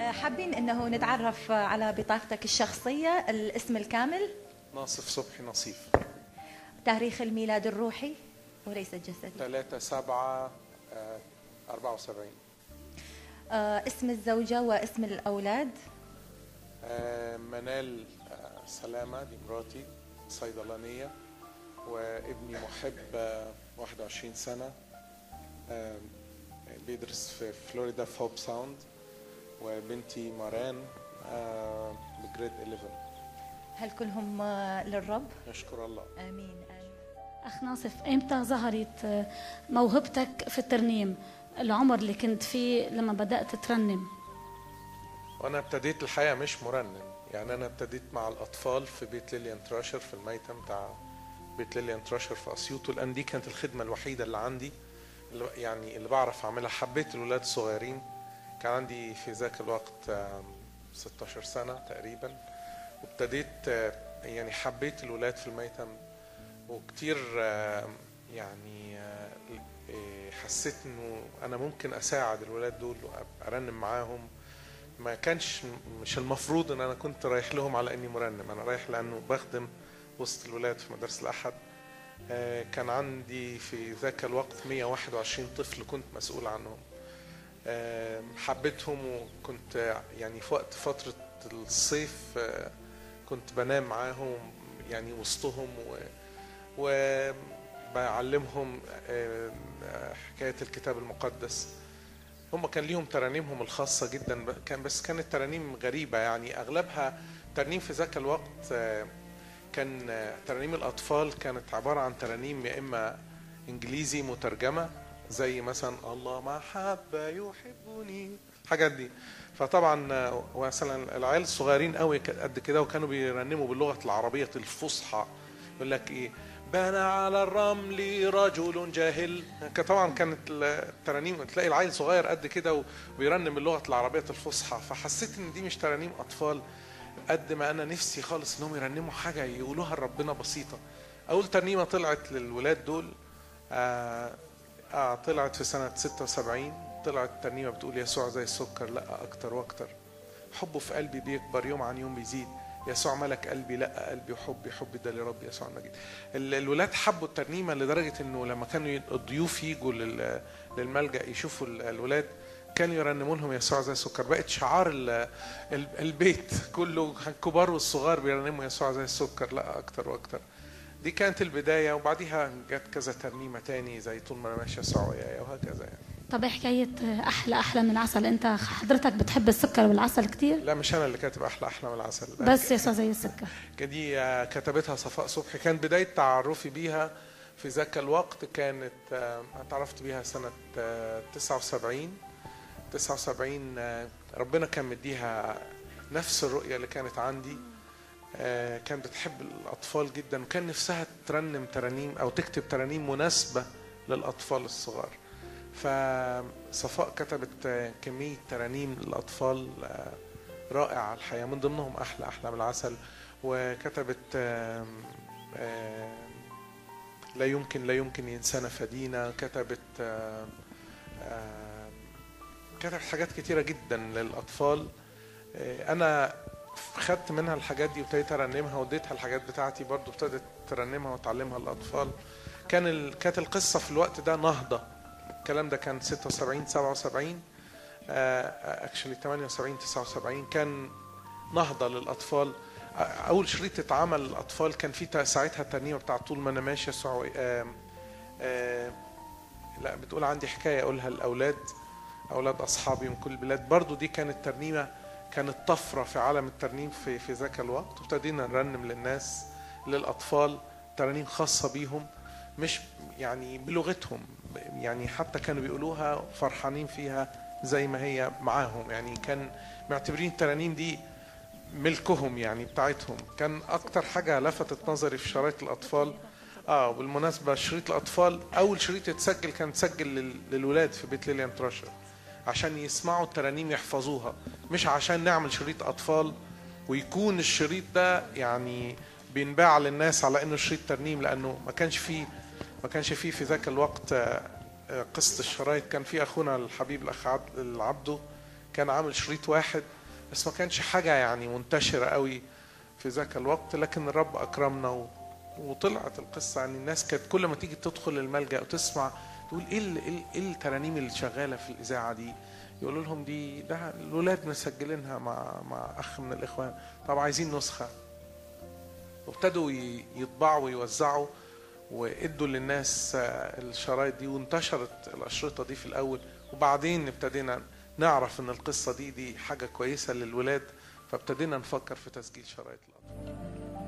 حابين انه نتعرف على بطاقتك الشخصيه الاسم الكامل ناصف صبحي نصيف تاريخ الميلاد الروحي وليس الجسدي 3 7 74 آه، اسم الزوجه واسم الاولاد آه، منال آه، سلامة دي مراتي صيدلانية وابني محب آه، 21 سنة آه، بيدرس في فلوريدا في هوب ساوند وبنتي ماران آه، بجريد 11 هل كلهم آه، للرب نشكر الله امين امين أخ ناصف إمتى ظهرت آه، موهبتك في الترنيم العمر اللي كنت فيه لما بدأت ترنم وانا ابتديت الحقيقه مش مرنم يعني انا ابتديت مع الاطفال في بيت ليليان تراشر في الميتم بتاع بيت ليليان تراشر في اسيوط لان دي كانت الخدمه الوحيده اللي عندي اللي يعني اللي بعرف اعملها حبيت الولاد الصغيرين كان عندي في ذاك الوقت آم، 16 سنه تقريبا وابتديت آه، يعني حبيت الولاد في الميتم وكتير آم، يعني آه، إيه، حسيت انه انا ممكن اساعد الولاد دول وارنم معاهم ما كانش مش المفروض ان انا كنت رايح لهم على اني مرنم انا رايح لانه بخدم وسط الولاد في مدارس الاحد آه، كان عندي في ذاك الوقت 121 طفل كنت مسؤول عنهم آه، حبيتهم وكنت آه، يعني في وقت فترة الصيف آه، كنت بنام معاهم يعني وسطهم و وبعلمهم آه، آه، حكاية الكتاب المقدس هم كان ليهم ترانيمهم الخاصة جدا ب- كان بس كانت ترانيم غريبة يعني أغلبها ترنيم في ذاك الوقت آه، كان آه، ترانيم الأطفال كانت عبارة عن ترانيم يا إما إنجليزي مترجمة زي مثلا الله محبة يحبني الحاجات دي فطبعا آه، مثلا العيال الصغيرين قوي ك- قد كده وكانوا بيرنموا باللغة العربية الفصحى يقول لك إيه بنى على الرمل رجل جاهل ك- طبعا كانت الترانيم تلاقي العيل صغير قد كده وبيرنم اللغه العربيه الفصحى فحسيت ان دي مش ترانيم اطفال قد ما انا نفسي خالص انهم يرنموا حاجه يقولوها لربنا بسيطه اول ترنيمه طلعت للولاد دول آه آه طلعت في سنه 76 طلعت ترنيمه بتقول يسوع زي السكر لا اكتر واكتر حبه في قلبي بيكبر يوم عن يوم بيزيد يسوع ملك قلبي لا قلبي وحبي حبي ده لرب يسوع المجيد ال- الولاد حبوا الترنيمه لدرجه انه لما كانوا ي- الضيوف يجوا لل- للملجا يشوفوا ال- الولاد كانوا يرنموا لهم يسوع زي السكر بقت شعار ال- ال- البيت كله الكبار والصغار بيرنموا يسوع زي السكر لا اكتر واكتر دي كانت البدايه وبعديها جت كذا ترنيمه تاني زي طول ما انا ماشي يسوع ويايا وهكذا يعني طب إيه حكاية آه، أحلى أحلى من العسل أنت حضرتك بتحب السكر والعسل كتير لا مش انا اللي كاتب احلى احلى من العسل بس يسوع زي السكر دي آه، كتبتها صفاء صبحي كان بداية تعرفي بيها في ذاك الوقت كانت آه، اتعرفت بيها سنة آه، 79 79 آه، ربنا كان مديها نفس الرؤية اللي كانت عندي آه، كانت بتحب الأطفال جدا وكان نفسها ترنم ترانيم أو تكتب ترانيم مناسبة للأطفال الصغار فصفاء كتبت آه، كمية ترانيم للأطفال آه، رائعة الحقيقة من ضمنهم أحلى أحلى من العسل وكتبت آم، آم، لا يمكن لا يمكن ينسانا فدينا كتبت آم، آم، كتبت حاجات كتيرة جدا للأطفال آه، أنا خدت منها الحاجات دي وابتديت أرنمها واديتها الحاجات بتاعتي برضو ابتدت ترنمها وتعلمها للأطفال كان ال... كانت القصة في الوقت ده نهضة الكلام ده كان 76 77 اكشلي 78 79 كان نهضة للأطفال آه، أول شريط اتعمل للأطفال كان في تا- ساعتها الترنيمة بتاع طول ما أنا ماشي يسوع آم، آم، لا بتقول عندي حكاية أقولها للأولاد أولاد أصحابي من كل البلاد برضو دي كانت ترنيمة كانت طفرة في عالم الترنيم في في ذاك الوقت وابتدينا نرنم للناس للأطفال ترانيم خاصة بيهم مش يعني بلغتهم يعني حتى كانوا بيقولوها فرحانين فيها زي ما هي معاهم يعني كان معتبرين الترانيم دي ملكهم يعني بتاعتهم كان اكتر حاجه لفتت نظري في شرايط الاطفال اه بالمناسبه شريط الاطفال اول شريط اتسجل كان اتسجل لل- للولاد في بيت ليليان تراشر عشان يسمعوا الترانيم يحفظوها مش عشان نعمل شريط اطفال ويكون الشريط ده يعني بينباع للناس على انه شريط ترنيم لانه ما كانش فيه ما كانش فيه في ذاك الوقت آه، آه، قصة الشرايط كان في اخونا الحبيب الاخ عبد العبدو كان عامل شريط واحد بس ما كانش حاجه يعني منتشره قوي في ذاك الوقت لكن الرب اكرمنا و... وطلعت القصه يعني الناس كانت كل ما تيجي تدخل الملجا وتسمع تقول ايه ال- ايه ال- ايه الترانيم اللي شغاله في الاذاعه دي يقولوا لهم دي ده الولاد مسجلينها مع مع اخ من الاخوان طب عايزين نسخه وابتدوا ي- يطبعوا ويوزعوا وادوا للناس آه، الشرايط دي وانتشرت الاشرطه دي في الاول وبعدين ابتدينا نعرف ان القصه دي دي حاجه كويسه للولاد فابتدينا نفكر في تسجيل شرايط الاطفال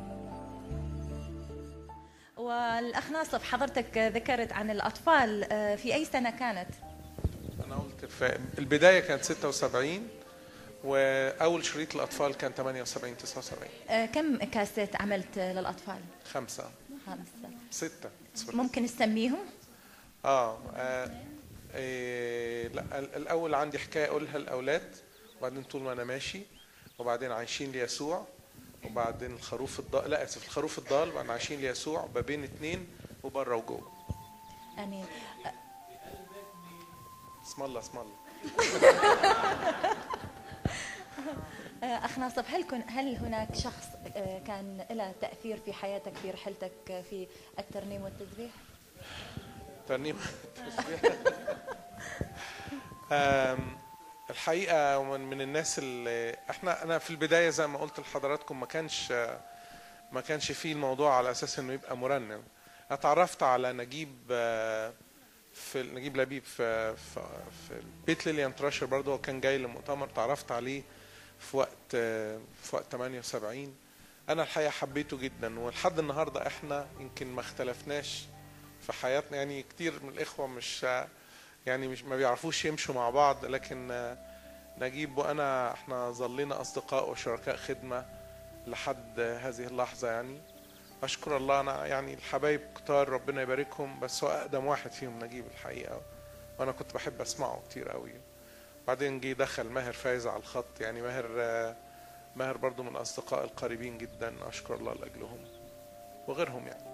والاخ ناصف حضرتك ذكرت عن الاطفال آه، في اي سنه كانت؟ انا قلت في البدايه كانت 76 واول شريط الاطفال كان 78 79 آه، كم كاسيت عملت آه، للاطفال؟ خمسه خمسه سته ممكن نسميهم؟ اه, آه إيه لا ال- الاول عندي حكايه اقولها الاولاد وبعدين طول ما انا ماشي وبعدين عايشين ليسوع وبعدين الخروف الضال لا اسف الخروف الضال وبعدين عايشين ليسوع بابين اتنين وبره وجوه امين اسم الله اسم الله آه، اخ ناصف هل كن هل هناك شخص آه، كان له تاثير في حياتك في رحلتك آه، في الترنيم والتسبيح؟ ترنيم تسبيح آم، الحقيقه من من الناس اللي احنا انا في البدايه زي ما قلت لحضراتكم ما كانش ما كانش فيه الموضوع على اساس انه يبقى مرنم اتعرفت على نجيب آه، في نجيب لبيب في في, في بيت ليليان تراشر برضه هو كان جاي لمؤتمر تعرفت عليه في وقت آه، في وقت 78 انا الحقيقه حبيته جدا ولحد النهارده احنا يمكن ما اختلفناش في حياتنا يعني كتير من الاخوه مش يعني مش ما بيعرفوش يمشوا مع بعض لكن آه، نجيب وانا احنا ظلينا اصدقاء وشركاء خدمه لحد هذه اللحظه يعني اشكر الله انا يعني الحبايب كتار ربنا يباركهم بس هو اقدم واحد فيهم نجيب الحقيقه وانا كنت بحب اسمعه كتير قوي بعدين جه دخل ماهر فايز على الخط يعني ماهر آه، ماهر برضو من الاصدقاء القريبين جدا اشكر الله لاجلهم وغيرهم يعني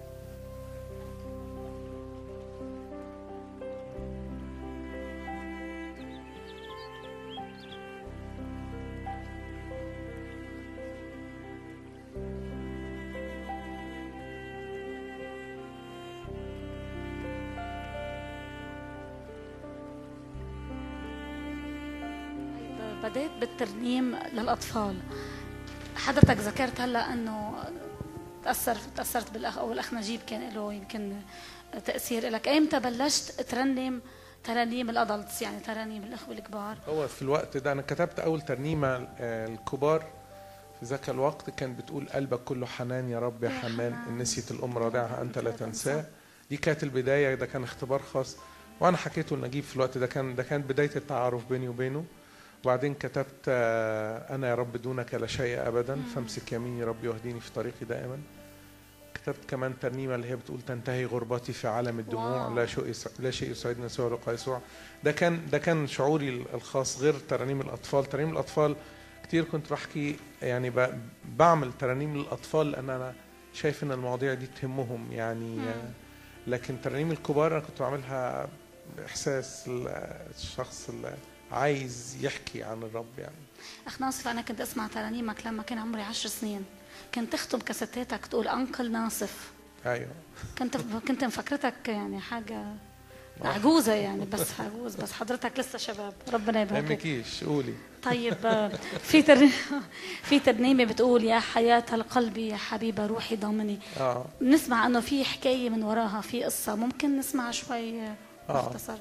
طيب، بديت بالترنيم للاطفال حضرتك ذكرت هلا انه تاثر تاثرت بالاخ او الاخ نجيب كان له يمكن تاثير لك ايمتى بلشت ترنم ترانيم الادلتس يعني ترانيم الاخوه الكبار هو في الوقت ده انا كتبت اول ترنيمه آه، الكبار في ذاك الوقت كان بتقول قلبك كله حنان يا رب يا يا حنان حنان. ان نسيت الام رضعها انت لا تنساه دي كانت البدايه ده كان اختبار خاص وانا حكيته لنجيب في الوقت ده كان ده كانت بدايه التعارف بيني وبينه وبعدين كتبت آه، انا يا رب دونك لا شيء ابدا فامسك يميني ربي واهديني في طريقي دائما كتبت كمان ترنيمه اللي هي بتقول تنتهي غربتي في عالم الدموع واو. لا شيء يسع- لا شيء يسعدنا سوى لقاء يسوع ده كان ده كان شعوري الخاص غير ترانيم الاطفال ترانيم الاطفال كتير كنت بحكي يعني ب- بعمل ترانيم للاطفال لان انا شايف ان المواضيع دي تهمهم يعني مم. آه، لكن ترانيم الكبار انا كنت بعملها باحساس ال- الشخص اللي عايز يحكي عن الرب يعني اخ ناصف انا كنت اسمع ترانيمك لما كان عمري عشر سنين كنت تختم كاسيتاتك تقول انقل ناصف ايوه كنت كنت مفكرتك يعني حاجه عجوزه يعني بس عجوز بس حضرتك لسه شباب ربنا ما يبارك يهمكيش قولي طيب آه، في تر... في ترنيمه بتقول يا حياه القلب يا حبيبه روحي ضامني اه بنسمع انه في حكايه من وراها في قصه ممكن نسمع شوي آه، آه. مختصر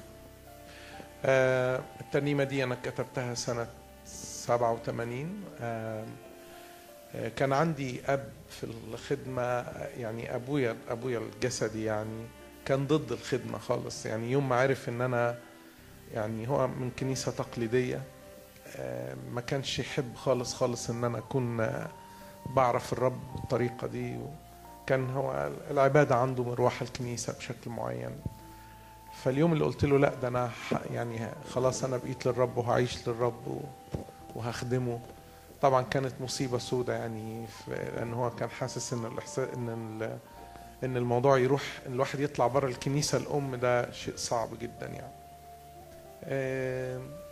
آه، الترنيمة دي أنا كتبتها سنة 87 آه، آه، كان عندي أب في الخدمة آه، يعني أبويا أبويا الجسدي يعني كان ضد الخدمة خالص يعني يوم ما عرف إن أنا يعني هو من كنيسة تقليدية آه، ما كانش يحب خالص خالص إن أنا أكون آه، بعرف الرب بالطريقة دي كان هو العبادة عنده مروح الكنيسة بشكل معين فاليوم اللي قلت له لا ده انا ح- يعني خلاص انا بقيت للرب وهعيش للرب و- وهخدمه طبعا كانت مصيبه سودة يعني في- لان هو كان حاسس ان الاحساس ان ال- ان الموضوع يروح ان الواحد يطلع بره الكنيسه الام ده شيء صعب جدا يعني آم،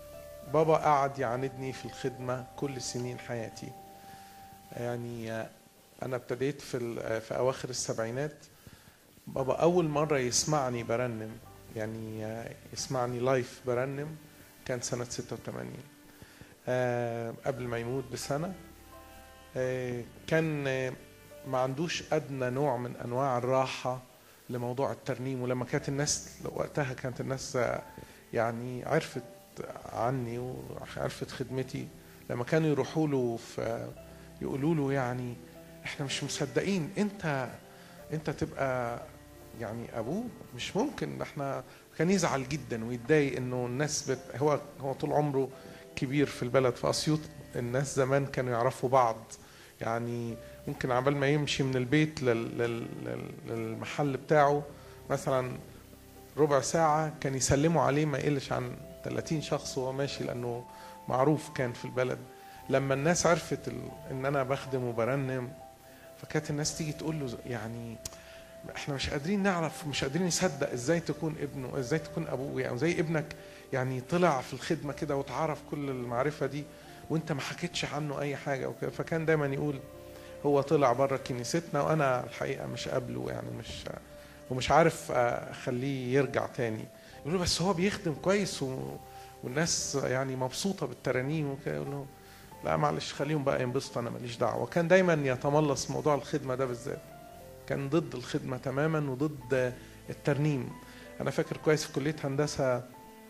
بابا قعد يعاندني في الخدمة كل سنين حياتي يعني أنا ابتديت في ال- في أواخر السبعينات بابا أول مرة يسمعني برنم يعني يسمعني لايف برنم كان سنة 86 آه، قبل ما يموت بسنة آه، كان آه، ما عندوش أدنى نوع من أنواع الراحة لموضوع الترنيم ولما كانت الناس وقتها كانت الناس آه، يعني عرفت عني وعرفت خدمتي لما كانوا يروحوا له في يقولوا له يعني احنا مش مصدقين انت انت تبقى يعني ابوه مش ممكن احنا كان يزعل جدا ويتضايق انه الناس بت... هو هو طول عمره كبير في البلد في اسيوط الناس زمان كانوا يعرفوا بعض يعني ممكن عبال ما يمشي من البيت لل... لل... لل- للمحل بتاعه مثلا ربع ساعة كان يسلموا عليه ما يقلش عن 30 شخص وهو ماشي لأنه معروف كان في البلد لما الناس عرفت ال... إن أنا بخدم وبرنم فكانت الناس تيجي تقول له يعني احنا مش قادرين نعرف مش قادرين نصدق ازاي تكون ابنه ازاي تكون ابوه يعني زي ابنك يعني طلع في الخدمه كده وتعرف كل المعرفه دي وانت ما حكيتش عنه اي حاجه وكده فكان دايما يقول هو طلع بره كنيستنا وانا الحقيقه مش قابله يعني مش ومش عارف اخليه يرجع تاني يقول له بس هو بيخدم كويس و... والناس يعني مبسوطه بالترانيم وكده يقول له لا معلش خليهم بقى ينبسطوا انا ماليش دعوه وكان دايما يتملص موضوع الخدمه ده بالذات كان ضد الخدمه تماما وضد الترنيم انا فاكر كويس في كليه هندسه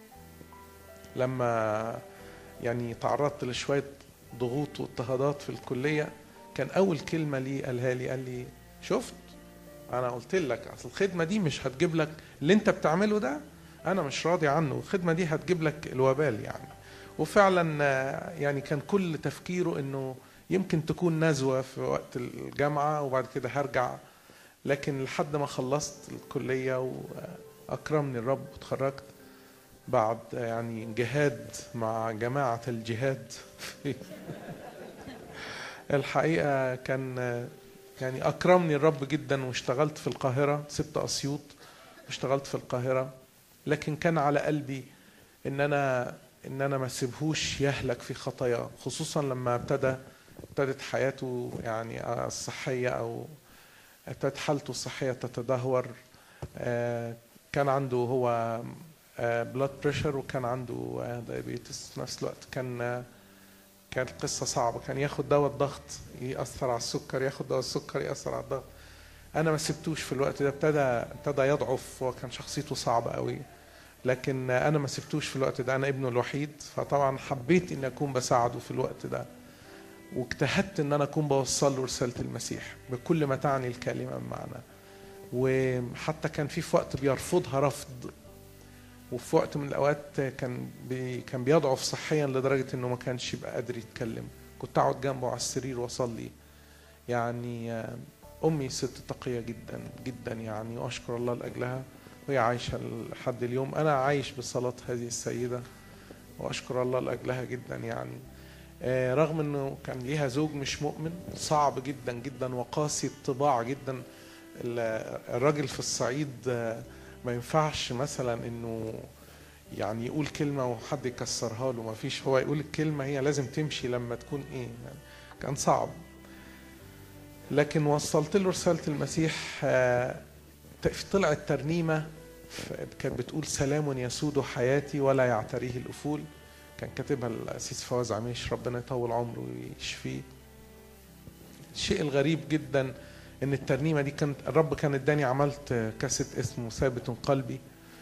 لما يعني تعرضت لشويه ضغوط واضطهادات في الكليه كان اول كلمه لي قالها لي قال لي شفت انا قلت لك اصل الخدمه دي مش هتجيب لك اللي انت بتعمله ده انا مش راضي عنه الخدمه دي هتجيب لك الوبال يعني وفعلا آه، يعني كان كل تفكيره انه يمكن تكون نزوه في وقت الجامعه وبعد كده هرجع لكن لحد ما خلصت الكليه واكرمني الرب وتخرجت بعد يعني جهاد مع جماعه الجهاد في الحقيقه كان يعني اكرمني الرب جدا واشتغلت في القاهره سبت اسيوط واشتغلت في القاهره لكن كان على قلبي ان انا ان انا ما اسيبهوش يهلك في خطاياه خصوصا لما ابتدى ابتدت حياته يعني الصحيه او ابتدت حالته الصحيه تتدهور آه، كان عنده هو بلاد بريشر وكان عنده دايابيتس في نفس الوقت كان آه، كانت قصة صعبة كان ياخد دواء الضغط يأثر على السكر ياخد دواء السكر يأثر على الضغط أنا ما سبتوش في الوقت ده ابتدى ابتدى يضعف وكان شخصيته صعبة قوي لكن أنا ما سبتوش في الوقت ده أنا ابنه الوحيد فطبعا حبيت إني أكون بساعده في الوقت ده واجتهدت إن أنا أكون بوصل له رسالة المسيح بكل ما تعني الكلمة بمعنى وحتى كان في في وقت بيرفضها رفض وفي وقت من الاوقات كان بي كان بيضعف صحيا لدرجه انه ما كانش يبقى قادر يتكلم كنت اقعد جنبه على السرير واصلي يعني آه، امي ست تقيه جدا جدا يعني واشكر الله لاجلها وهي عايشه لحد اليوم انا عايش بصلاه هذه السيده واشكر الله لاجلها جدا يعني آه، رغم انه كان ليها زوج مش مؤمن صعب جدا جدا وقاسي الطباع جدا ال- الراجل في الصعيد آه، ما ينفعش مثلا انه يعني يقول كلمة وحد يكسرها له ما فيش هو يقول الكلمة هي لازم تمشي لما تكون ايه يعني كان صعب لكن وصلت له رسالة المسيح آه، طلعت ترنيمة ف- كانت بتقول سلام يسود حياتي ولا يعتريه الأفول كان كاتبها الأسيس فواز عميش ربنا يطول عمره ويشفيه الشيء الغريب جدا ان الترنيمه دي كانت الرب كان اداني عملت كاسيت اسمه ثابت قلبي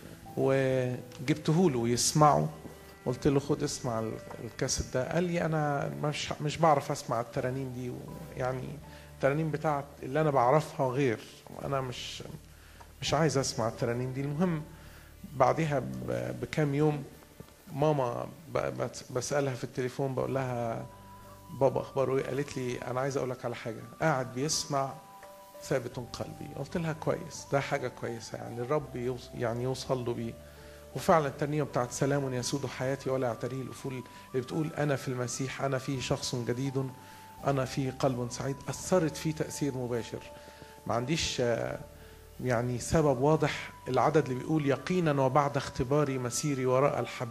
وجبته له يسمعه قلت له خد اسمع ال- الكاسيت ده قال لي انا مش مش بعرف اسمع الترانيم دي يعني الترانيم بتاعت اللي انا بعرفها غير وانا مش مش عايز اسمع الترانيم دي المهم بعدها ب- بكام يوم ماما ب- بت- بسالها في التليفون بقول لها بابا اخباره ايه قالت لي انا عايز اقول لك على حاجه قاعد بيسمع ثابت قلبي قلت لها كويس ده حاجه كويسه يعني الرب يوص يعني يوصل له بيه وفعلا الترنيمه بتاعت سلام يسود حياتي ولا يعتريه الافول اللي بتقول انا في المسيح انا فيه شخص جديد انا فيه قلب سعيد اثرت فيه تاثير مباشر ما عنديش آه، يعني سبب واضح العدد اللي بيقول يقينا وبعد اختباري مسيري وراء الحبيب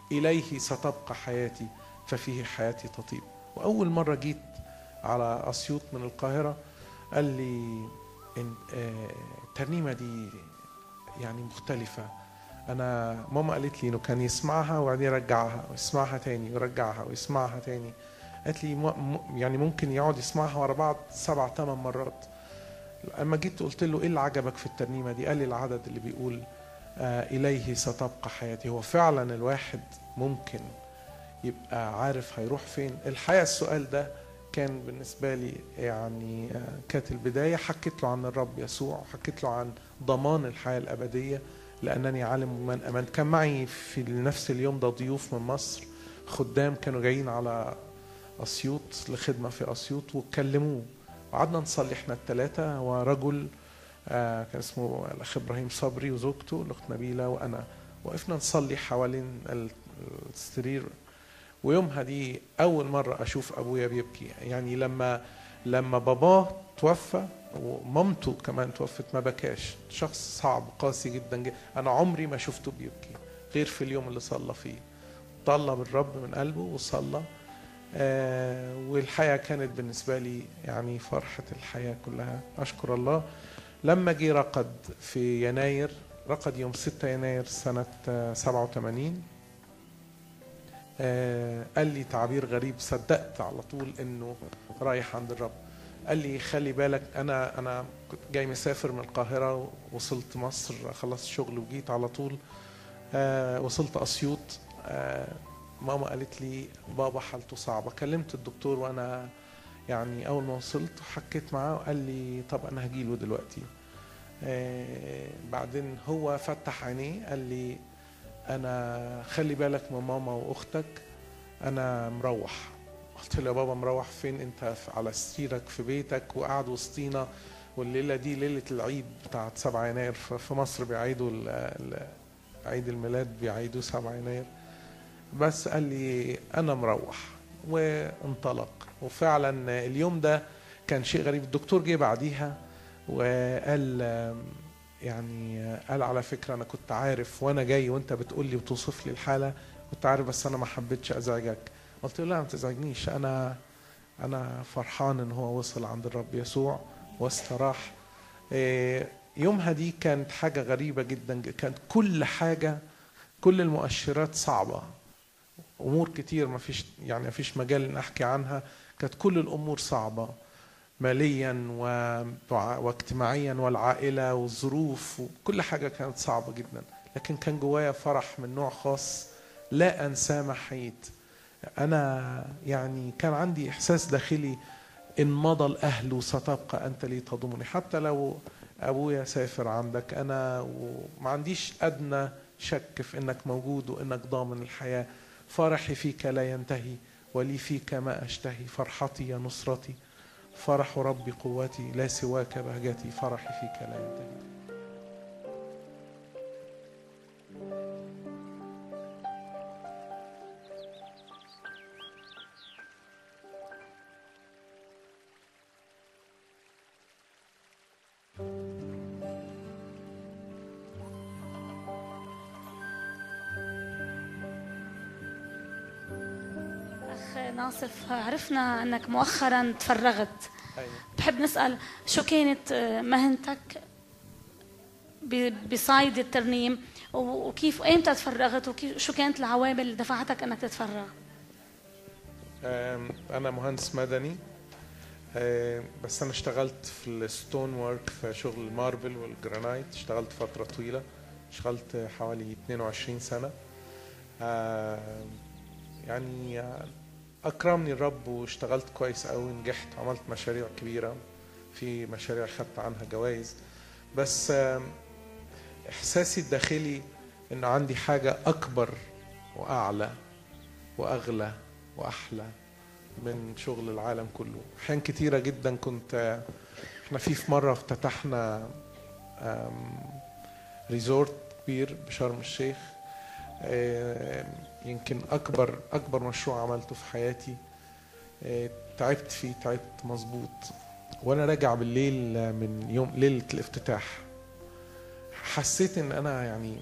إليه ستبقى حياتي ففيه حياتي تطيب وأول مرة جيت على أسيوط من القاهرة قال لي إن آه، الترنيمة دي يعني مختلفة أنا ماما قالت لي إنه كان يسمعها وبعدين يرجعها ويسمعها تاني ويرجعها ويسمعها تاني قالت لي م- م- يعني ممكن يقعد يسمعها ورا بعض سبع ثمان مرات اما جيت قلت له ايه اللي عجبك في الترنيمه دي قال لي العدد اللي بيقول آه اليه ستبقى حياتي هو فعلا الواحد ممكن يبقى عارف هيروح فين الحقيقه السؤال ده كان بالنسبه لي يعني آه كانت البدايه حكيت له عن الرب يسوع وحكيت له عن ضمان الحياه الابديه لانني عالم من امان كان معي في نفس اليوم ده ضيوف من مصر خدام كانوا جايين على اسيوط لخدمه في اسيوط وكلموه وقعدنا نصلي احنا الثلاثه ورجل آه كان اسمه الاخ ابراهيم صبري وزوجته الاخت نبيله وانا وقفنا نصلي حوالين ال- السرير ويومها دي اول مره اشوف ابويا بيبكي يعني لما لما باباه توفى ومامته كمان توفت ما بكاش شخص صعب قاسي جدا جدا انا عمري ما شفته بيبكي غير في اليوم اللي صلى فيه طلب الرب من قلبه وصلى آه والحياة كانت بالنسبة لي يعني فرحة الحياة كلها أشكر الله لما جه رقد في يناير رقد يوم 6 يناير سنة آه، 87 آه قال لي تعبير غريب صدقت على طول انه رايح عند الرب قال لي خلي بالك انا انا كنت جاي مسافر من القاهره وصلت مصر خلصت شغل وجيت على طول آه وصلت اسيوط آه ماما قالت لي بابا حالته صعبه كلمت الدكتور وانا يعني اول ما وصلت حكيت معاه وقال لي طب انا هجيله دلوقتي آه بعدين هو فتح عينيه قال لي انا خلي بالك من ماما واختك انا مروح قلت له يا بابا مروح فين انت في- على سريرك في بيتك وقاعد وسطينا والليله دي ليله العيد بتاعت 7 يناير ف- في مصر بيعيدوا ال- ال- عيد الميلاد بيعيدوا 7 يناير بس قال لي انا مروح وانطلق وفعلا اليوم ده كان شيء غريب الدكتور جه بعديها وقال آم، يعني قال على فكره انا كنت عارف وانا جاي وانت بتقول لي وتوصف لي الحاله كنت عارف بس انا ما حبيتش ازعجك قلت له لا ما تزعجنيش انا انا فرحان ان هو وصل عند الرب يسوع واستراح إيه، يومها دي كانت حاجه غريبه جدا كانت كل حاجه كل المؤشرات صعبه امور كتير ما فيش يعني ما فيش مجال ان احكي عنها كانت كل الامور صعبه ماليا و- واجتماعيا والعائله والظروف وكل حاجه كانت صعبه جدا لكن كان جوايا فرح من نوع خاص لا انساه ما حييت انا يعني كان عندي احساس داخلي ان مضى الاهل ستبقى انت لي تضمني حتى لو ابويا سافر عندك انا وما عنديش ادنى شك في انك موجود وانك ضامن الحياه فرحي فيك لا ينتهي ولي فيك ما اشتهي فرحتي يا نصرتي فرح ربي قوتي لا سواك بهجتي فرحي فيك لا ينتهي أخ ناصف عرفنا أنك مؤخرا تفرغت أيوة. بحب نسأل شو كانت آه، مهنتك ب- بصيد الترنيم و- وكيف وإمتى تفرغت وكيف شو كانت العوامل اللي دفعتك أنك تتفرغ أم، أنا مهندس مدني أم، بس أنا اشتغلت في الستون وورك في شغل الماربل والجرانايت اشتغلت فترة طويلة اشتغلت حوالي 22 سنة أم، يعني أكرمني الرب واشتغلت كويس أوي نجحت عملت مشاريع كبيرة في مشاريع خدت عنها جوائز بس أم، إحساسي الداخلي إن عندي حاجة أكبر وأعلى وأغلى وأحلى من شغل العالم كله أحيان كتيرة جدا كنت احنا في في مرة افتتحنا أم، ريزورت كبير بشرم الشيخ أم، يمكن أكبر أكبر مشروع عملته في حياتي أه، تعبت فيه تعبت مظبوط وأنا راجع بالليل من يوم ليلة الافتتاح حسيت إن أنا يعني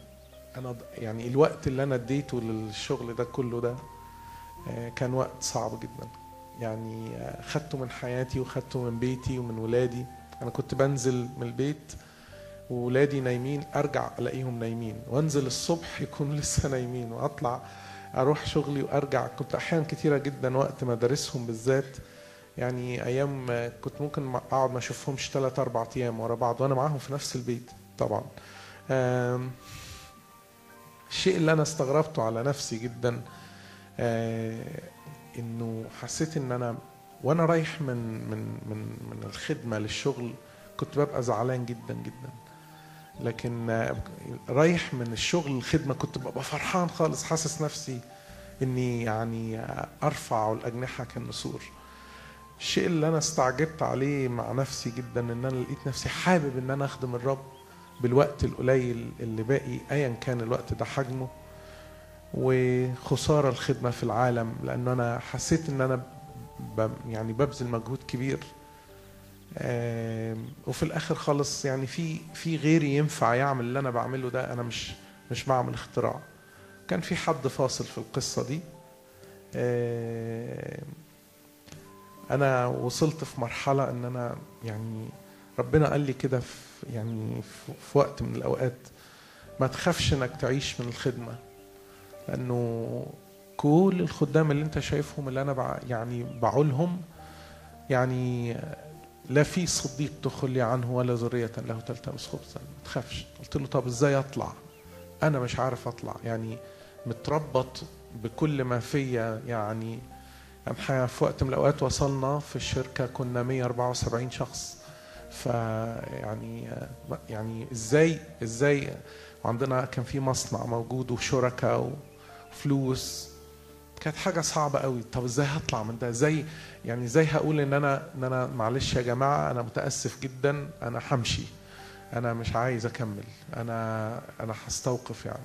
انا يعني الوقت اللي انا اديته للشغل ده كله ده آه، كان وقت صعب جدا يعني آه، خدته من حياتي وخدته من بيتي ومن ولادي انا كنت بنزل من البيت وولادي نايمين ارجع الاقيهم نايمين وانزل الصبح يكونوا لسه نايمين واطلع اروح شغلي وارجع كنت احيان كتيره جدا وقت مدارسهم بالذات يعني ايام آه، كنت ممكن ما- اقعد ما اشوفهمش ثلاث اربع ايام ورا بعض وانا معاهم في نفس البيت طبعا آم، الشيء اللي انا استغربته على نفسي جدا آه، انه حسيت ان انا وانا رايح من من من من الخدمه للشغل كنت ببقى زعلان جدا جدا لكن آه، رايح من الشغل للخدمه كنت ببقى فرحان خالص حاسس نفسي اني يعني آه، ارفع الاجنحه كالنسور الشيء اللي انا استعجبت عليه مع نفسي جدا ان انا لقيت نفسي حابب ان انا اخدم الرب بالوقت القليل اللي باقي ايا كان الوقت ده حجمه وخسارة الخدمة في العالم لأنه أنا حسيت إن أنا ب يعني ببذل مجهود كبير آم، وفي الآخر خالص يعني في في غيري ينفع يعمل اللي أنا بعمله ده أنا مش مش بعمل اختراع كان في حد فاصل في القصة دي آم، أنا وصلت في مرحلة إن أنا يعني ربنا قال لي كده في يعني في في وقت من الأوقات ما تخافش إنك تعيش من الخدمة لانه كل الخدام اللي انت شايفهم اللي انا بع يعني بعولهم يعني لا في صديق تخلي عنه ولا ذرية له تلتمس خبزا ما تخافش قلت له طب ازاي اطلع انا مش عارف اطلع يعني متربط بكل ما فيا يعني يعني في وقت من الاوقات وصلنا في الشركه كنا 174 شخص فيعني يعني ازاي ازاي وعندنا كان في مصنع موجود وشركاء وفلوس كانت حاجة صعبة قوي طب ازاي هطلع من ده ازاي يعني ازاي هقول ان انا ان انا معلش يا جماعة انا متأسف جدا انا همشي انا مش عايز اكمل انا انا هستوقف يعني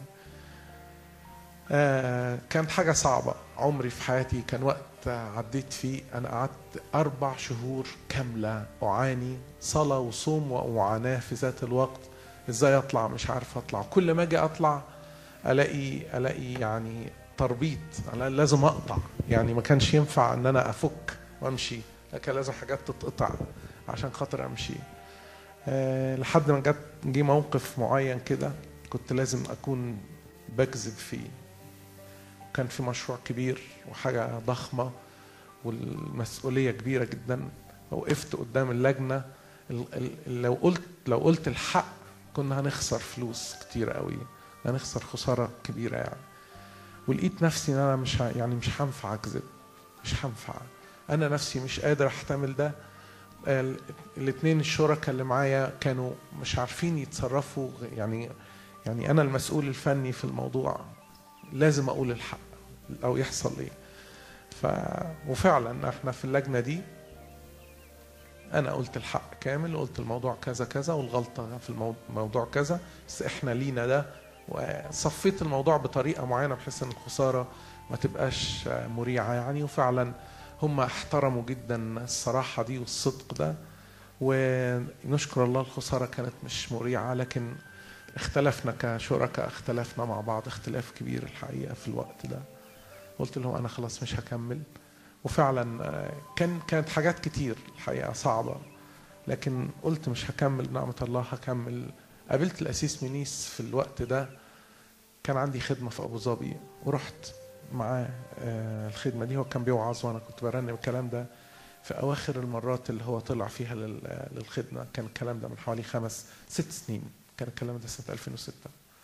آه كانت حاجة صعبة عمري في حياتي كان وقت عديت فيه أنا قعدت أربع شهور كاملة أعاني صلاة وصوم ومعاناة في ذات الوقت إزاي أطلع مش عارف أطلع كل ما أجي أطلع ألاقي ألاقي يعني تربيط أنا لازم أقطع يعني ما كانش ينفع إن أنا أفك وأمشي لكن لازم حاجات تتقطع عشان خاطر أمشي أه لحد ما جت جه موقف معين كده كنت لازم أكون بكذب فيه كان في مشروع كبير وحاجة ضخمة والمسؤولية كبيرة جدا وقفت قدام اللجنة لو قلت لو قلت الحق كنا هنخسر فلوس كتير قوي هنخسر خسارة كبيرة يعني ولقيت نفسي ان انا مش يعني مش هنفع اكذب مش هنفع انا نفسي مش قادر احتمل ده الاثنين الشركاء اللي معايا كانوا مش عارفين يتصرفوا يعني يعني انا المسؤول الفني في الموضوع لازم اقول الحق او يحصل ايه ف وفعلا احنا في اللجنه دي انا قلت الحق كامل وقلت الموضوع كذا كذا والغلطه في الموضوع كذا بس احنا لينا ده وصفيت الموضوع بطريقه معينه بحيث ان الخساره ما تبقاش مريعه يعني وفعلا هم احترموا جدا الصراحه دي والصدق ده ونشكر الله الخساره كانت مش مريعه لكن اختلفنا كشركاء اختلفنا مع بعض اختلاف كبير الحقيقه في الوقت ده قلت لهم انا خلاص مش هكمل وفعلا كان كانت حاجات كتير الحقيقه صعبه لكن قلت مش هكمل بنعمه الله هكمل قابلت الاسيس منيس في الوقت ده كان عندي خدمه في ابو ظبي ورحت معاه الخدمه دي هو كان بيوعظ وانا كنت برنم الكلام ده في اواخر المرات اللي هو طلع فيها للخدمه كان الكلام ده من حوالي خمس ست سنين كان الكلام ده سنه 2006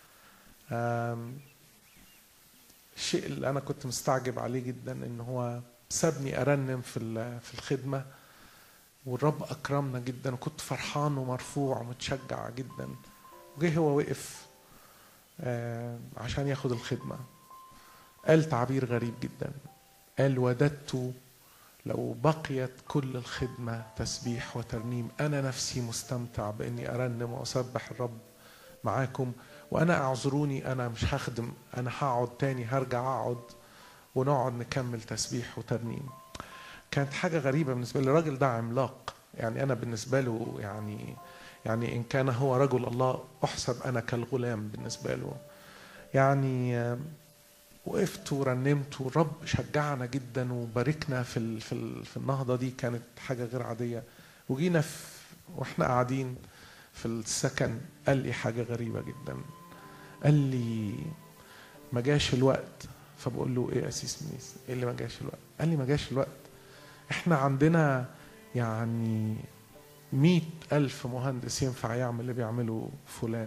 الشيء اللي انا كنت مستعجب عليه جدا ان هو سابني ارنم في في الخدمه والرب اكرمنا جدا وكنت فرحان ومرفوع ومتشجع جدا وجه هو وقف عشان ياخد الخدمه قال تعبير غريب جدا قال وددت لو بقيت كل الخدمة تسبيح وترنيم أنا نفسي مستمتع بإني أرنم وأسبح الرب معاكم وأنا أعذروني أنا مش هخدم أنا هقعد تاني هرجع أقعد ونقعد نكمل تسبيح وترنيم كانت حاجة غريبة بالنسبة لي الراجل ده عملاق يعني أنا بالنسبة له يعني يعني إن كان هو رجل الله أحسب أنا كالغلام بالنسبة له يعني آه، وقفت ورنمت والرب شجعنا جدا وباركنا في ال- في ال- في النهضه دي كانت حاجه غير عاديه وجينا في واحنا قاعدين في السكن قال لي حاجه غريبه جدا قال لي ما جاش الوقت فبقول له ايه يا اسيس منيس ايه اللي ما جاش الوقت قال لي ما جاش الوقت احنا عندنا يعني مئة ألف مهندس ينفع يعمل اللي بيعمله فلان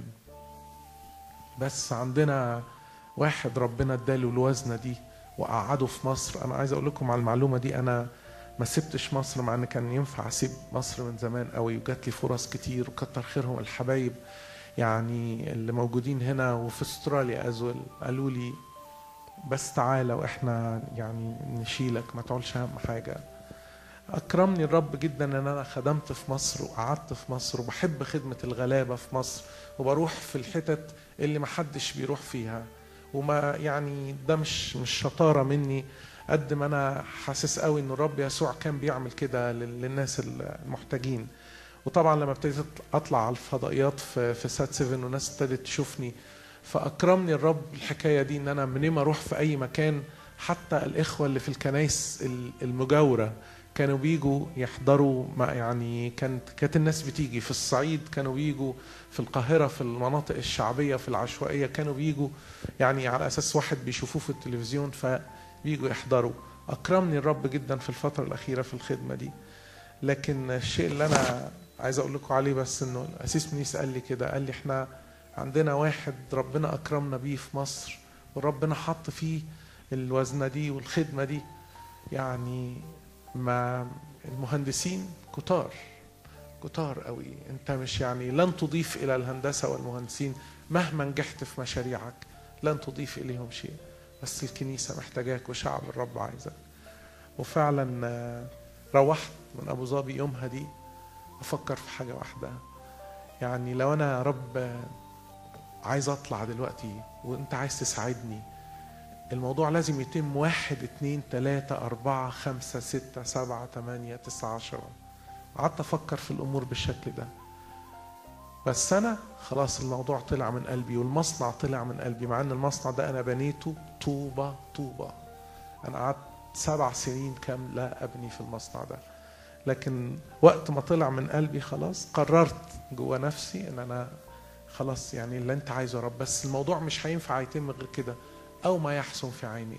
بس عندنا واحد ربنا اداله الوزنة دي وقعده في مصر أنا عايز أقول لكم على المعلومة دي أنا ما سبتش مصر مع ان كان ينفع اسيب مصر من زمان قوي وجات لي فرص كتير وكتر خيرهم الحبايب يعني اللي موجودين هنا وفي استراليا ازول قالوا لي بس تعالى واحنا يعني نشيلك ما تقولش اهم حاجه اكرمني الرب جدا ان انا خدمت في مصر وقعدت في مصر وبحب خدمه الغلابه في مصر وبروح في الحتت اللي ما حدش بيروح فيها وما يعني ده مش مش شطاره مني قد ما انا حاسس قوي ان الرب يسوع كان بيعمل كده لل- للناس المحتاجين وطبعا لما ابتديت اطلع على الفضائيات في في سات 7 والناس ابتدت تشوفني فاكرمني الرب الحكايه دي ان انا منين ما اروح في اي مكان حتى الاخوه اللي في الكنايس ال- المجاوره كانوا بيجوا يحضروا ما يعني كانت كانت الناس بتيجي في الصعيد كانوا بيجوا في القاهره في المناطق الشعبيه في العشوائيه كانوا بيجوا يعني على اساس واحد بيشوفوه في التلفزيون فبيجوا يحضروا اكرمني الرب جدا في الفتره الاخيره في الخدمه دي لكن الشيء اللي انا عايز اقول لكم عليه بس انه الاسيس منيس قال لي كده قال لي احنا عندنا واحد ربنا اكرمنا بيه في مصر وربنا حط فيه الوزنه دي والخدمه دي يعني ما المهندسين كتار كتار قوي انت مش يعني لن تضيف الى الهندسه والمهندسين مهما نجحت في مشاريعك لن تضيف اليهم شيء بس الكنيسه محتاجاك وشعب الرب عايزك وفعلا آه، روحت من ابو ظبي يومها دي افكر في حاجه واحده يعني لو انا يا رب آه، عايز اطلع دلوقتي وانت عايز تساعدني الموضوع لازم يتم واحد اتنين تلاتة أربعة خمسة ستة سبعة تمانية تسعة عشرة قعدت أفكر في الأمور بالشكل ده بس أنا خلاص الموضوع طلع من قلبي والمصنع طلع من قلبي مع إن المصنع ده أنا بنيته طوبة طوبة أنا قعدت سبع سنين كاملة أبني في المصنع ده لكن وقت ما طلع من قلبي خلاص قررت جوا نفسي ان انا خلاص يعني اللي انت عايزه يا رب بس الموضوع مش هينفع يتم غير كده او ما يحسن في عينيك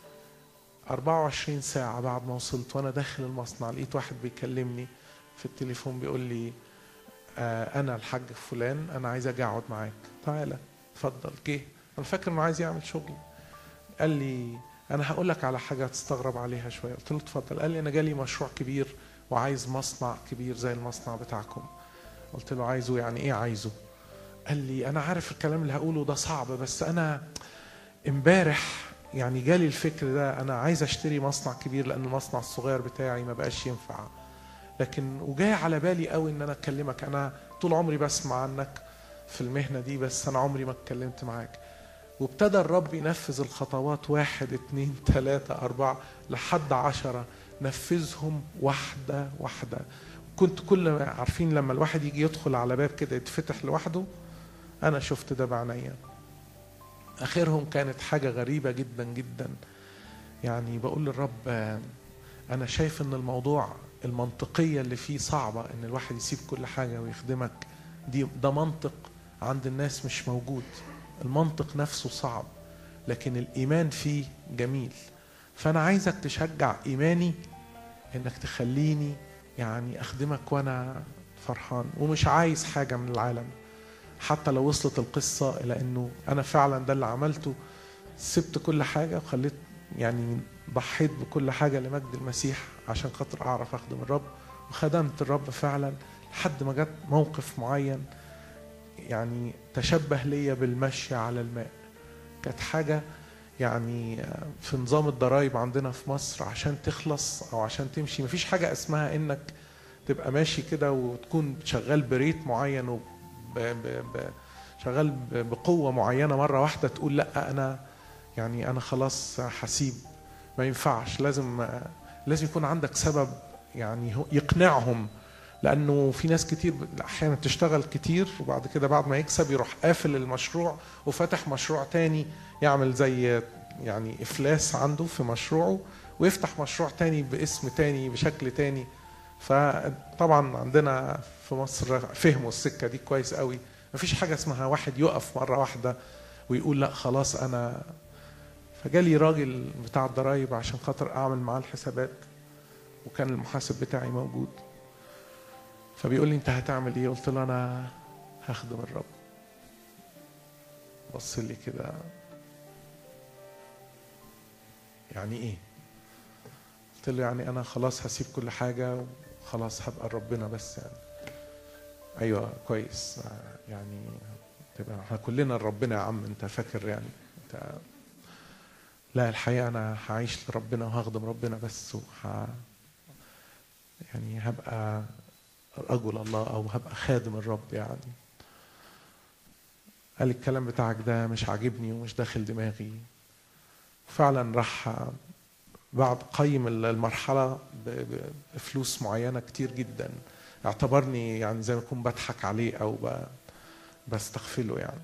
24 ساعة بعد ما وصلت وانا داخل المصنع لقيت واحد بيكلمني في التليفون بيقول لي آه انا الحاج فلان انا عايز اجي اقعد معاك تعالى اتفضل جه انا فاكر انه عايز يعمل شغل قال لي انا هقول لك على حاجه تستغرب عليها شويه قلت له اتفضل قال لي انا جالي مشروع كبير وعايز مصنع كبير زي المصنع بتاعكم قلت له عايزه يعني ايه عايزه قال لي انا عارف الكلام اللي هقوله ده صعب بس انا امبارح يعني جالي الفكر ده انا عايز اشتري مصنع كبير لان المصنع الصغير بتاعي ما بقاش ينفع لكن وجاي على بالي قوي ان انا اكلمك انا طول عمري بسمع عنك في المهنه دي بس انا عمري ما اتكلمت معاك وابتدى الرب ينفذ الخطوات واحد اتنين تلاتة أربعة لحد عشرة نفذهم واحدة واحدة كنت كل ما عارفين لما الواحد يجي يدخل على باب كده يتفتح لوحده أنا شفت ده بعينيا آخرهم كانت حاجة غريبة جدا جدا يعني بقول للرب آه، أنا شايف إن الموضوع المنطقية اللي فيه صعبة إن الواحد يسيب كل حاجة ويخدمك دي ده منطق عند الناس مش موجود المنطق نفسه صعب لكن الإيمان فيه جميل فأنا عايزك تشجع إيماني إنك تخليني يعني أخدمك وأنا فرحان ومش عايز حاجة من العالم حتى لو وصلت القصة إلى إنه أنا فعلا ده اللي عملته سبت كل حاجة وخليت يعني ضحيت بكل حاجة لمجد المسيح عشان خاطر أعرف أخدم الرب وخدمت الرب فعلا لحد ما جت موقف معين يعني تشبه ليا بالمشي على الماء كانت حاجة يعني في نظام الضرائب عندنا في مصر عشان تخلص او عشان تمشي مفيش حاجة اسمها انك تبقى ماشي كده وتكون شغال بريت معين وب ب ب شغال ب- بقوة معينة مرة واحدة تقول لا انا يعني انا خلاص هسيب ما ينفعش لازم لازم يكون عندك سبب يعني هو- يقنعهم لانه في ناس كتير احيانا تشتغل كتير وبعد كده بعد ما يكسب يروح قافل المشروع وفتح مشروع تاني يعمل زي يعني افلاس عنده في مشروعه ويفتح مشروع تاني باسم تاني بشكل تاني فطبعا عندنا في مصر فهموا السكه دي كويس قوي مفيش حاجه اسمها واحد يقف مره واحده ويقول لا خلاص انا فجالي راجل بتاع الضرايب عشان خاطر اعمل معاه الحسابات وكان المحاسب بتاعي موجود فبيقول لي انت هتعمل ايه قلت له انا هخدم الرب بص لي كده يعني ايه قلت له يعني انا خلاص هسيب كل حاجه وخلاص هبقى ربنا بس يعني ايوه كويس يعني تبقى احنا كلنا ربنا يا عم انت فاكر يعني انت لا الحقيقه انا هعيش لربنا وهخدم ربنا بس وه يعني هبقى رجل الله او هبقى خادم الرب يعني قال لي الكلام بتاعك ده مش عاجبني ومش داخل دماغي فعلا راح بعد قيم المرحلة بفلوس معينة كتير جدا اعتبرني يعني زي ما اكون بضحك عليه او بستغفله يعني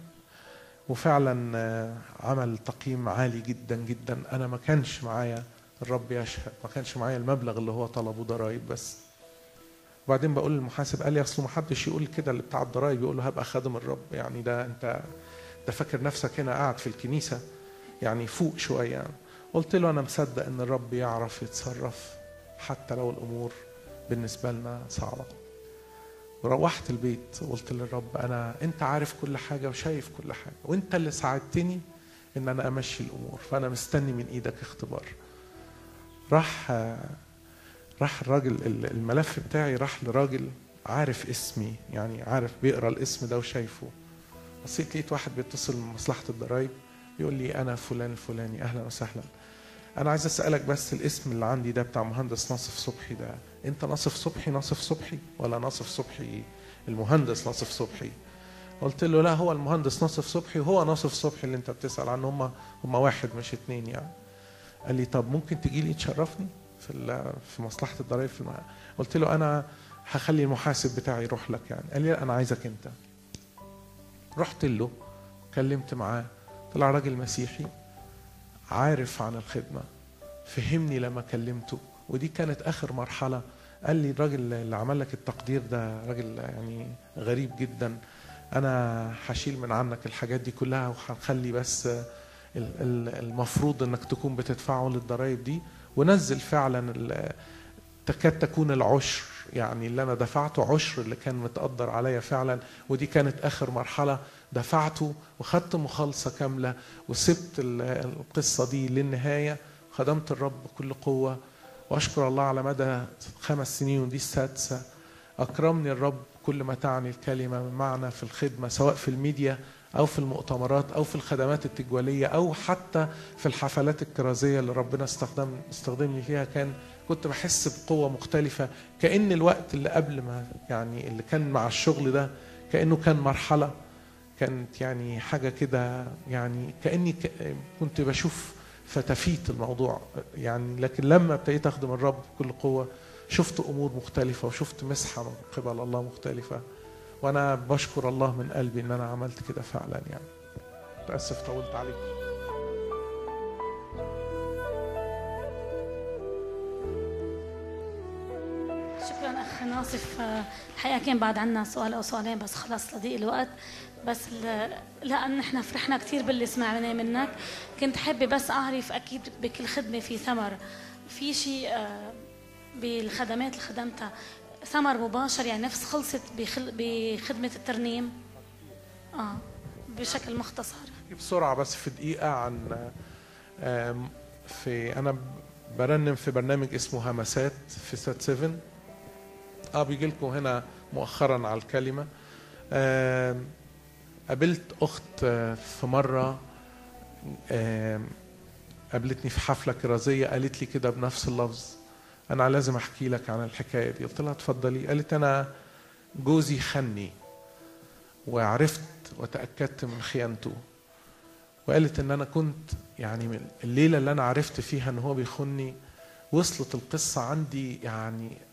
وفعلا عمل تقييم عالي جدا جدا انا ما كانش معايا الرب يشهد ما كانش معايا المبلغ اللي هو طلبه ضرايب بس وبعدين بقول للمحاسب قال لي اصله ما حدش يقول كده اللي بتاع الضرايب يقول له هبقى خادم الرب يعني ده انت ده فاكر نفسك هنا قاعد في الكنيسه يعني فوق شويه يعني. قلت له انا مصدق ان الرب يعرف يتصرف حتى لو الامور بالنسبه لنا صعبه وروحت البيت وقلت للرب انا انت عارف كل حاجه وشايف كل حاجه وانت اللي ساعدتني ان انا امشي الامور فانا مستني من ايدك اختبار راح راح الراجل الملف بتاعي راح لراجل عارف اسمي يعني عارف بيقرا الاسم ده وشايفه بصيت لقيت واحد بيتصل من مصلحه الضرايب يقول لي انا فلان الفلاني اهلا وسهلا انا عايز اسالك بس الاسم اللي عندي ده بتاع مهندس ناصف صبحي ده انت ناصف صبحي ناصف صبحي ولا ناصف صبحي المهندس ناصف صبحي قلت له لا هو المهندس ناصف صبحي وهو ناصف صبحي اللي انت بتسال عنه هم هم واحد مش اتنين يعني قال لي طب ممكن تجي لي تشرفني في في مصلحه الضرايب في المعنى. قلت له انا هخلي المحاسب بتاعي يروح لك يعني قال لي لا انا عايزك انت رحت له كلمت معاه طلع راجل مسيحي عارف عن الخدمه فهمني لما كلمته ودي كانت اخر مرحله قال لي الراجل اللي عمل لك التقدير ده راجل يعني غريب جدا انا هشيل من عنك الحاجات دي كلها وهنخلي بس المفروض انك تكون بتدفعه للضرايب دي ونزل فعلا تكاد تكون العشر يعني اللي انا دفعته عشر اللي كان متقدر عليا فعلا ودي كانت اخر مرحله دفعته وخدت مخالصه كامله وسبت القصه دي للنهايه خدمت الرب بكل قوه واشكر الله على مدى خمس سنين ودي السادسه اكرمني الرب كل ما تعني الكلمه معنا في الخدمه سواء في الميديا او في المؤتمرات او في الخدمات التجواليه او حتى في الحفلات الكرازيه اللي ربنا استخدم استخدمني فيها كان كنت بحس بقوه مختلفه كان الوقت اللي قبل ما يعني اللي كان مع الشغل ده كانه كان مرحله كانت يعني حاجه كده يعني كاني كنت بشوف فتفيت الموضوع يعني لكن لما ابتديت اخدم الرب بكل قوه شفت امور مختلفه وشفت مسحه من قبل الله مختلفه وانا بشكر الله من قلبي ان انا عملت كده فعلا يعني متاسف طولت عليكم شكرا اخ ناصف الحقيقه كان بعد عنا سؤال او سؤالين بس خلص لضيق الوقت بس لان احنا فرحنا كثير باللي سمعناه منك كنت حابه بس اعرف اكيد بكل خدمه في ثمر في شيء بالخدمات اللي خدمتها ثمر مباشر يعني نفس خلصت بخل... بخدمة الترنيم اه بشكل مختصر بسرعة بس في دقيقة عن في أنا برنم في برنامج اسمه همسات في سات 7 اه بيجي لكم هنا مؤخرا على الكلمة قابلت أخت في مرة قابلتني في حفلة كرازية قالت لي كده بنفس اللفظ انا لازم احكي لك عن الحكايه دي قلت لها اتفضلي قالت انا جوزي خني وعرفت وتاكدت من خيانته وقالت ان انا كنت يعني من الليله اللي انا عرفت فيها ان هو بيخني وصلت القصه عندي يعني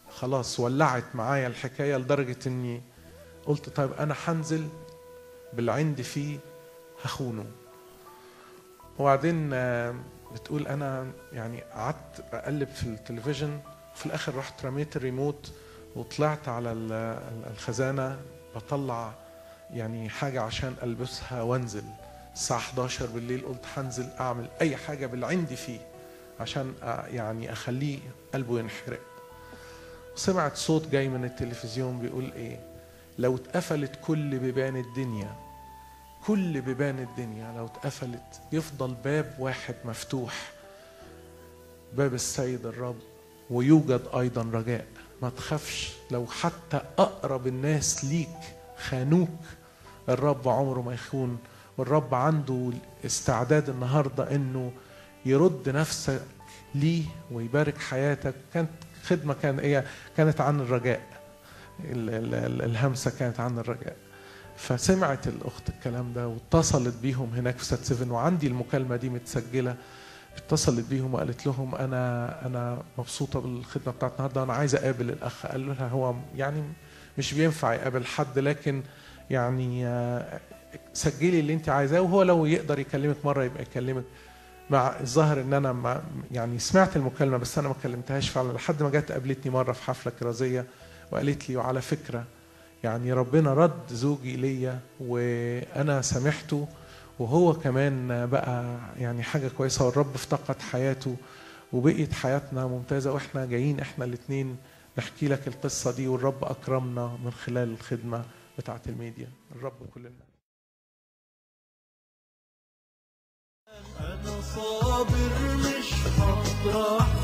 خلاص ولعت معايا الحكايه لدرجه اني قلت طيب انا هنزل باللي عندي فيه هخونه وبعدين آه، بتقول انا يعني قعدت اقلب في التلفزيون وفي الاخر رحت رميت الريموت وطلعت على ال- ال- الخزانه بطلع يعني حاجه عشان البسها وانزل الساعه 11 بالليل قلت هنزل اعمل اي حاجه باللي عندي فيه عشان أ- يعني اخليه قلبه ينحرق سمعت صوت جاي من التلفزيون بيقول ايه لو اتقفلت كل بيبان الدنيا كل بيبان الدنيا لو اتقفلت يفضل باب واحد مفتوح باب السيد الرب ويوجد ايضا رجاء ما تخافش لو حتى اقرب الناس ليك خانوك الرب عمره ما يخون والرب عنده استعداد النهارده انه يرد نفسك ليه ويبارك حياتك كانت خدمه كان هي كانت عن الرجاء ال- ال- ال- الهمسه كانت عن الرجاء فسمعت الاخت الكلام ده واتصلت بيهم هناك في سات سيفن وعندي المكالمه دي متسجله اتصلت بيهم وقالت لهم انا انا مبسوطه بالخدمه بتاعت النهارده انا عايزه اقابل الاخ قال لها هو يعني مش بينفع يقابل حد لكن يعني آه، سجلي اللي انت عايزاه وهو لو يقدر يكلمك مره يبقى يكلمك مع الظاهر ان انا ما يعني سمعت المكالمه بس انا ما كلمتهاش فعلا لحد ما جت قابلتني مره في حفله كرازيه وقالت لي وعلى فكره يعني ربنا رد زوجي ليا وانا سامحته وهو كمان بقى يعني حاجه كويسه والرب افتقد حياته وبقيت حياتنا ممتازه واحنا جايين احنا الاثنين نحكي لك القصه دي والرب اكرمنا من خلال الخدمه بتاعت الميديا الرب كلنا أنا صابر مش هطرح